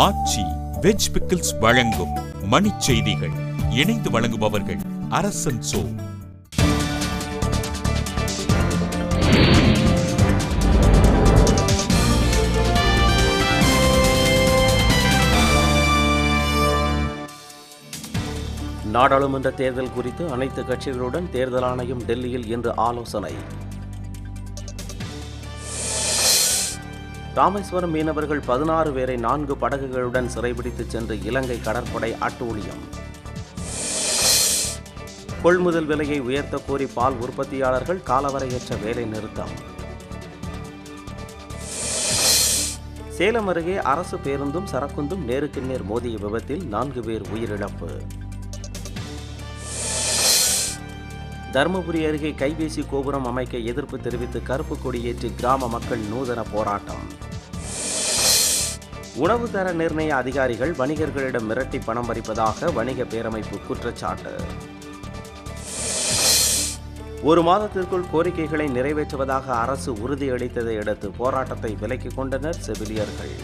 ஆச்சி veg pickles வழங்கும் மணிச் செய்திகள் இணைந்து வழங்குபவர்கள் அரசன் சோ நாடாளுமன்ற தேர்தல் குறித்து அனைத்து கட்சிகளுடன் தேர்தல் ஆணையம் டெல்லியில் இன்று ஆலோசனை ராமேஸ்வரம் மீனவர்கள் பதினாறு பேரை நான்கு படகுகளுடன் சிறைபிடித்துச் சென்று இலங்கை கடற்படை அட்டூழியம் கொள்முதல் விலையை உயர்த்த கோரி பால் உற்பத்தியாளர்கள் காலவரையற்ற வேலை நிறுத்தம் சேலம் அருகே அரசு பேருந்தும் சரக்குந்தும் நேருக்கு நேர் மோதிய விபத்தில் நான்கு பேர் உயிரிழப்பு தருமபுரி அருகே கைபேசி கோபுரம் அமைக்க எதிர்ப்பு தெரிவித்து கருப்பு கொடியேற்றி கிராம மக்கள் நூதன போராட்டம் உணவு தர நிர்ணய அதிகாரிகள் வணிகர்களிடம் மிரட்டி பணம் பறிப்பதாக வணிக பேரமைப்பு குற்றச்சாட்டு ஒரு மாதத்திற்குள் கோரிக்கைகளை நிறைவேற்றுவதாக அரசு உறுதியளித்ததை அடுத்து போராட்டத்தை விலக்கிக் கொண்டனர் செவிலியர்கள்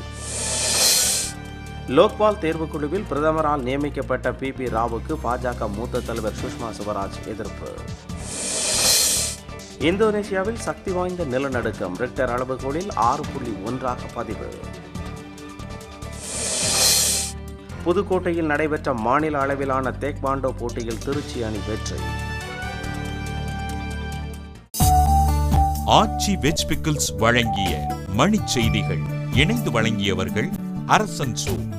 லோக்பால் தேர்வுக்குழுவில் பிரதமரால் நியமிக்கப்பட்ட பி பி ராவுக்கு பாஜக மூத்த தலைவர் சுஷ்மா சுவராஜ் எதிர்ப்பு இந்தோனேசியாவில் சக்தி வாய்ந்த நிலநடுக்கம் ரிக்டர் அளவுகோலில் ஆறு புள்ளி ஒன்றாக பதிவு புதுக்கோட்டையில் நடைபெற்ற மாநில அளவிலான தேக்வாண்டோ போட்டியில் திருச்சி அணி வெற்றி ஆச்சி வெஜ் பிக்கிள்ஸ் வழங்கிய மணிச் செய்திகள் இணைந்து வழங்கியவர்கள் அரசன் சோ